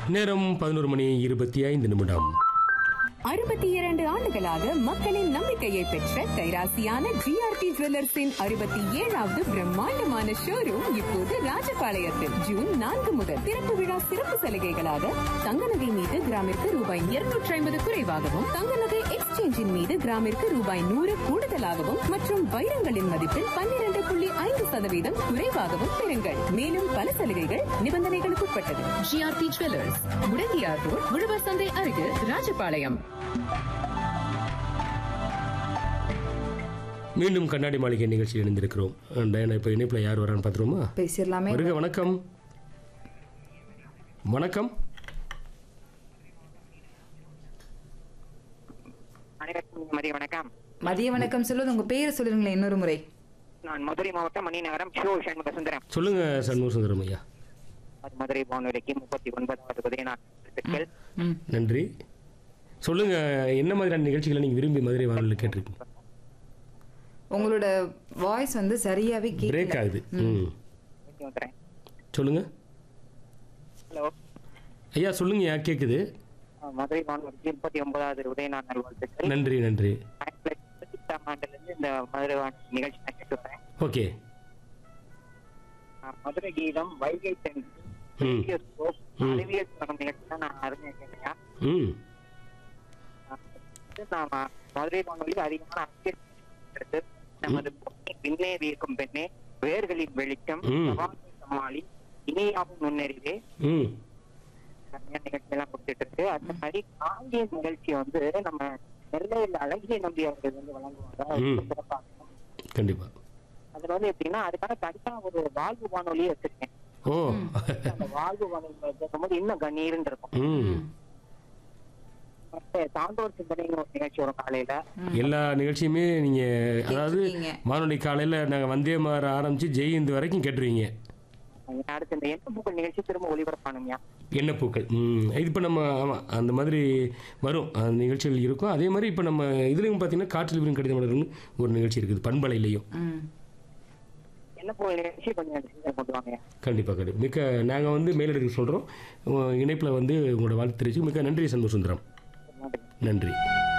நேரம் பதினோரு மணி இருபத்தி ஐந்து நிமிடம் அறுபத்தி இரண்டு ஆண்டுகளாக மக்களின் நம்பிக்கையை பெற்ற கைராசியான ஜிஆர்டி ஜுவல்லர்ஸின் அறுபத்தி ஏழாவது பிரம்மாண்டமான ஷோரூம் இப்போது ராஜபாளையத்தில் ஜூன் நான்கு முதல் திறப்பு விழா சிறப்பு சலுகைகளாக தங்க நகை மீது கிராமிற்கு ரூபாய் இருநூற்றி ஐம்பது குறைவாகவும் தங்க நகை எக்ஸ்சேஞ்சின் மீது கிராமிற்கு ரூபாய் நூறு கூடுதலாகவும் மற்றும் வைரங்களின் மதிப்பில் பன்னிரண்டு புள்ளி ஐந்து சதவீதம் குறைவாகவும் பெறுங்கள் மேலும் பல சலுகைகள் நிபந்தனைகளுக்கு உட்பட்டது ஜிஆர்டி ஜுவல்லர்ஸ் முடங்கியார் ரோட் உழவர் சந்தை அருகில் ராஜபாளையம் மீண்டும் கண்ணாடி மாளிகை நிகழ்ச்சியில் இணைந்திருக்கிறோம் டயனா இப்போ இணைப்பில் யார் வரான்னு பார்த்துருவோமா பேசிடலாமே வருக வணக்கம் வணக்கம் அனைவருக்கும் மதிய வணக்கம் மதிய வணக்கம் சொல்லுவது உங்க பேரை சொல்லுங்களேன் இன்னொரு முறை நான் மதுரை மாவட்டம் மணிநகரம் ஷோ சண்முக சுந்தரம் சொல்லுங்க சண்முக சுந்தரம் ஐயா அது மதுரை வானொலிக்கு முப்பத்தி ஒன்பதாவது உதய நாள் வாழ்த்துக்கள். ம் நன்றி சொல்லுங்க என்ன மாதிரியான நிகழ்ச்சிகளை நீங்க விரும்பி மதுரை வானொலியில் கேட்டிருக்கீங்க உங்களோட வாய்ஸ் வந்து சரியாவே பிரேக் கேட்கல ஆகுது ம் பேசி வந்துடுறேன். சொல்லுங்க ஹலோ ஐயா சொல்லுங்க ஐயா கேட்குது அஹ் மதுரை வானொலிக்கு முப்பத்தி ஒன்பதாவது உதய நாள் நல்வாழ்த்துக்கள் நன்றி நன்றி ஆயிரத்தி தொள்ளாயிரத்தி எட்டாம் ஆண்டுல இருந்து இந்த மதுரை வானொலி நிகழ்ச்சி நான் கேட்டு வரேன் ஓகே அஹ் மதுரை கீதம் வைகை தென் ம் அறிவியல் தொடங்கும் நிகழ்ச்சி தான் நான் அருமையா கேட்டேன் ம் நாம மதுரை வானொலியில் அதிகமான அறிவியல் எடுத்து நமது பொண்ணை விண்ணே வீர்க்கும் பெண்ணே வேர்களின் வெளிச்சம் ம். சவாலை சமாளி இனியாவும் முன்னறிவே ம் நிறைய நிகழ்ச்சி எல்லாம் கொடுத்துட்டு இருக்கு அந்த மாதிரி காங்கிய நிகழ்ச்சி வந்து நம்ம நெல்லையில் அழகிய நம்பி அவர்கள் வந்து வழங்குவாங்க அது ம். ரொம்ப சிறப்பா இருக்கும். கண்டிப்பா அதுல வந்து எப்படின்னா அதுக்கான தனியா ஒரு வாழ்வு வானொலியே வச்சிருக்கேன் ஓ அந்த வாழ்வு வானொலி கேட்கும்போது இன்னும் கண்ணீர்னு இருக்கும் ம் மத்த சான்றோர் சிந்தனைன்னு ஒரு நிகழ்ச்சி வரும் காலையில எல்லா நிகழ்ச்சியுமே நீங்க அதாவது கேட்டிருக்கீங்க. வானொலி காலையில நாங்க வந்தே மாற ஆரம்பிச்சு ஜெயந்த் வரைக்கும் கேட்டுருவீங்க அடுத்து இந்த எண்ண பூக்கள் நிகழ்ச்சி திரும்ப ஒளிபரப்பானுங்க எண்ணப்பூக்கள் ம் இது இப்போ நம்ம ஆமாம் அந்த மாதிரி வரும் அந்த நிகழ்ச்சிகள் இருக்கும் அதே மாதிரி இப்போ நம்ம இதுலேயும் பார்த்தீங்கன்னா காற்றில் விரும் கடிதம் மலர்னு ஒரு நிகழ்ச்சி இருக்குது பண்பலையிலையும் ம் எண்ண பூக்கள் நிகழ்ச்சி கொஞ்சம் சீக்கிரம் கொண்டு வாங்க கண்டிப்பாக கண்டிப்பாக மிக்க நாங்கள் வந்து மேலிடத்துக்கு சொல்கிறோம் இணைப்பில் வந்து உங்களோட வாழ்த்து தெரிவிச்சு மிக்க நன்றி சண்முக சுந்தரம் நன்றி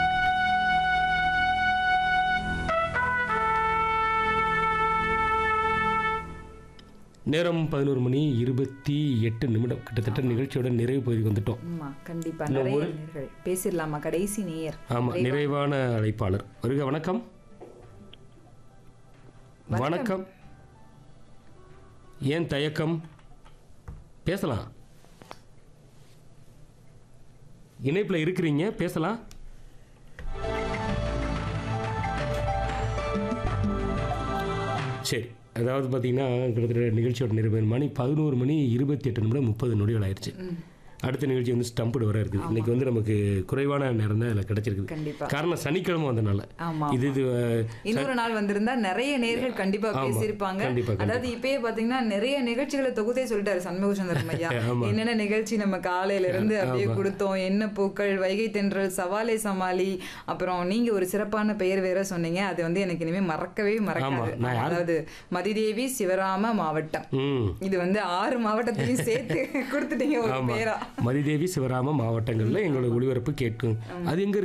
நேரம் பதினோரு மணி இருபத்தி எட்டு நிமிடம் கிட்டத்தட்ட நிகழ்ச்சியோட நிறைவு பகுதிக்கு வந்துட்டோம் ஆமா கண்டிப்பா இன்னும் நிறைய ஒரு- நேர்கள் பேசிடலாமா கடைசி நேயர் ஆமாம் நிறைவான அழைப்பாளர் வருக வணக்கம் வணக்கம் ஏன் தயக்கம் பேசலாம் இணைப்பில் இருக்கிறீங்க பேசலாம் சரி அதாவது பார்த்தீங்கன்னா கிட்டத்தட்ட நிகழ்ச்சியோட நிறைவு மணி பதினோரு மணி இருபத்தி எட்டு நிமிடம் முப்பது நொடிகள் ஆயிடுச்சு அடுத்த நிகழ்ச்சி வந்து ஸ்டம்புடு வர இருக்குது இன்னைக்கு வந்து நமக்கு குறைவான நேரம் தான் இதில் கிடைச்சிருக்குது கண்டிப்பா. காரணம் சனிக்கிழமை வந்தனால ஆமா, இது இது அஹ், இன்னொரு நாள் வந்திருந்தா நிறைய நேர்கள் கண்டிப்பா ஆமா, பேசியிருப்பாங்க கண்டிப்பா, கண்டிப்பா. அதாவது இப்பயே பாத்தீங்கன்னா நிறைய நிகழ்ச்சிகளை தொகுத்தே சொல்லிட்டாரு சண்முக சுந்தரம் ஐயா ஆமா. என்னென்ன நிகழ்ச்சி நம்ம காலையில இருந்து அப்படியே ஆமா. கொடுத்தோம் என்ன பூக்கள் வைகை தென்றல் சவாலே சமாளி அப்புறம் நீங்க ஒரு சிறப்பான பெயர் வேற சொன்னீங்க அது வந்து எனக்கு இனிமே மறக்கவே ஆமா, மறக்காது நான் யாரு- அதாவது மதிதேவி சிவராம மாவட்டம் ம் இது வந்து ஆறு மாவட்டத்தையும் சேர்த்து கொடுத்துட்டீங்க ஒரு ஆமா பேரா மதிதேவி சிவராம மாவட்டங்கள்ல எங்களோட ஒளிபரப்பு கேட்கும் அது எங்க